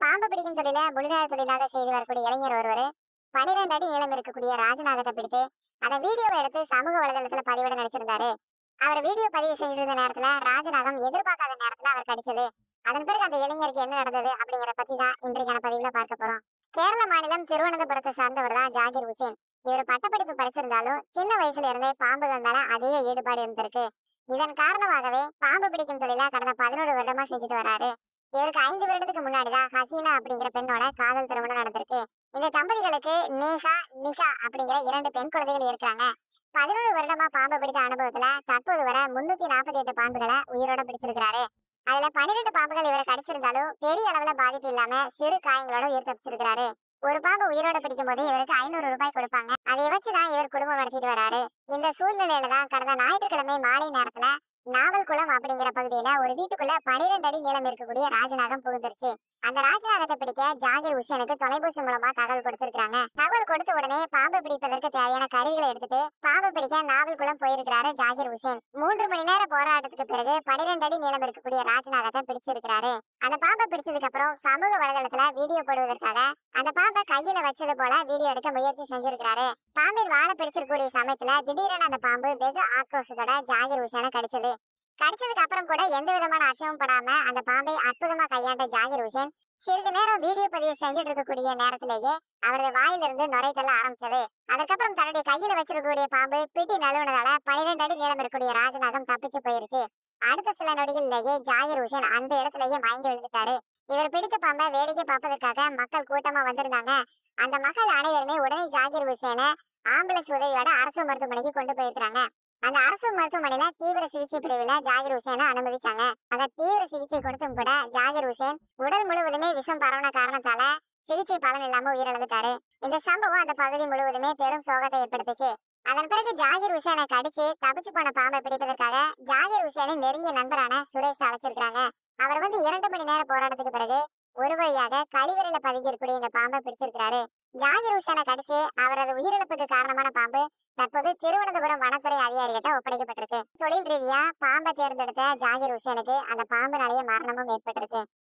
பாம்பு பிடிக்கும் தொழில முழுநேர தொழிலாக செய்து வரக்கூடிய இளைஞர் ஒருவர் பனிரெண்டு அடி நீளம் இருக்கக்கூடிய ராஜநாகத்தை பிடித்து அதை வீடியோவை எடுத்து சமூக வலைதளத்துல பதிவிட நினைச்சிருந்தாரு அவர் வீடியோ பதிவு செஞ்சிட்டு இருந்த நேரத்துல ராஜநாகம் எதிர்பார்க்காத நேரத்துல அவர் கடிச்சது அதன் பிறகு அந்த இளைஞருக்கு என்ன நடந்தது அப்படிங்கிற பத்தி தான் இன்றைக்கான பதிவுல பார்க்க போறோம் கேரள மாநிலம் திருவனந்தபுரத்தை சார்ந்தவர் தான் ஜாகிர் ஹுசேன் இவர் பட்டப்படிப்பு படிச்சிருந்தாலும் சின்ன வயசுல இருந்தே பாம்புகள் மேல அதிக ஈடுபாடு இருந்திருக்கு இதன் காரணமாகவே பாம்பு பிடிக்கும் தொழில கடந்த பதினோரு வருடமா செஞ்சுட்டு வராரு இவருக்கு ஐந்து வருடத்துக்கு முன்னாடிதான் ஹசீனா அப்படிங்கிற பெண்ணோட காதல் திருமணம் நடந்திருக்கு இந்த தம்பதிகளுக்கு நேஹா நிஷா அப்படிங்கிற இரண்டு பெண் குழந்தைகள் இருக்கிறாங்க பதினோரு வருடமா பாம்பு பிடித்த அனுபவத்துல தற்போது வரை முன்னூத்தி நாற்பத்தி எட்டு பாம்புகளை உயிரோட பிடிச்சிருக்கிறாரு அதுல பன்னிரெண்டு பாம்புகள் இவரை கடிச்சிருந்தாலும் பெரிய அளவுல பாதிப்பு இல்லாம சிறு காயங்களோட உயிர் தப்பிச்சிருக்கிறாரு ஒரு பாம்பு உயிரோட பிடிக்கும் போது இவருக்கு ஐநூறு ரூபாய் கொடுப்பாங்க அதை வச்சுதான் இவர் குடும்பம் நடத்திட்டு வராரு இந்த சூழ்நிலையில தான் கடந்த ஞாயிற்றுக்கிழமை மாலை நேரத்துல நாவல்குளம் அப்படிங்கிற பகுதியில ஒரு வீட்டுக்குள்ள பனிரெண்டு அடி நீளம் இருக்கக்கூடிய ராஜநாகம் புகுந்துருச்சு அந்த ராஜநாகத்தை பிடிக்க ஜாகிர் ஹுசேனுக்கு தொலைபேசி மூலமா தகவல் கொடுத்திருக்காங்க தகவல் கொடுத்த உடனே பாம்பு பிடிப்பதற்கு தேவையான கருவிகளை எடுத்துட்டு பாம்பு பிடிக்க நாவல்குளம் போயிருக்கிறாரு ஜாகிர் ஹுசேன் மூன்று மணி நேர போராட்டத்துக்கு பிறகு பனிரெண்டு அடி நீளம் இருக்கக்கூடிய ராஜநாகத்தை பிடிச்சிருக்கிறாரு அந்த பாம்பை பிடிச்சதுக்கு அப்புறம் சமூக வலைதளத்துல வீடியோ போடுவதற்காக அந்த பாம்பை கையில வச்சது போல வீடியோ எடுக்க முயற்சி செஞ்சிருக்கிறாரு பாம்பின் வாழை பிடிச்சிருக்கக்கூடிய சமயத்துல திடீரென அந்த பாம்பு வெகு ஆக்ரோஷத்தோட ஜாகிர் ஹுசேனை கடிச்சது கடிச்சதுக்கு அப்புறம் கூட எந்த விதமான அச்சமும் படாம அந்த பாம்பை அற்புதமா கையாண்ட ஜாகிர் ஹுசேன் சிறிது நேரம் வீடியோ பதிவு செஞ்சுட்டு இருக்கக்கூடிய நேரத்திலேயே அவரது வாயிலிருந்து நுரை தள்ள ஆரம்பிச்சது அதுக்கப்புறம் தன்னுடைய கையில வச்சிருக்கக்கூடிய பாம்பு பிடி நழுவுனதால பனிரெண்டு அடி நீளம் இருக்கக்கூடிய ராஜநாகம் தப்பிச்சு போயிருச்சு அடுத்த சில நொடிகளிலேயே ஜாகிர் ஹுசேன் அந்த இடத்திலேயே மயங்கி விழுந்துட்டாரு இவர் பிடித்த பாம்பை வேடிக்கை பார்ப்பதற்காக மக்கள் கூட்டமா வந்திருந்தாங்க அந்த மக்கள் அனைவருமே உடனே ஜாகிர் ஹுசேனை ஆம்புலன்ஸ் உதவியோட அரசு மருத்துவமனைக்கு கொண்டு போயிருக்காங்க அந்த அரசு மருத்துவமனையில தீவிர சிகிச்சை பிரிவுல ஜாகிர் ஹுசேனை அனுமதிச்சாங்க அந்த தீவிர சிகிச்சை கொடுத்தும் கூட ஜாகிர் ஹுசேன் உடல் முழுவதுமே விஷம் பரவன காரணத்தால சிகிச்சை பலன் இல்லாம உயிரிழந்துட்டாரு இந்த சம்பவம் அந்த பகுதி முழுவதுமே பெரும் சோகத்தை ஏற்படுத்துச்சு அதன் பிறகு ஜாகிர் ஹுசேனை கடிச்சு தப்பிச்சு போன பாம்பை பிடிப்பதற்காக ஜாகிர் ஹுசேனின் நெருங்கிய நண்பரான சுரேஷ் அழைச்சிருக்காங்க அவர் வந்து இரண்டு மணி நேர போராட்டத்துக்கு பிறகு ஒரு வழியாக கழிவறையில பதுங்கி இருக்கக்கூடிய இந்த பாம்பை பிடிச்சிருக்கிறாரு ஜாகிர் ஹுசேனை கடிச்சு அவரது உயிரிழப்புக்கு காரணமான பாம்பு தற்போது திருவனந்தபுரம் வனத்துறை அதிகாரிகிட்ட ஒப்படைக்கப்பட்டிருக்கு தொழில் ரீதியா பாம்பை தேர்ந்தெடுத்த ஜாகிர் ஹுசேனுக்கு அந்த பாம்பினாலேயே மரணமும் ஏற்பட்டிருக்கு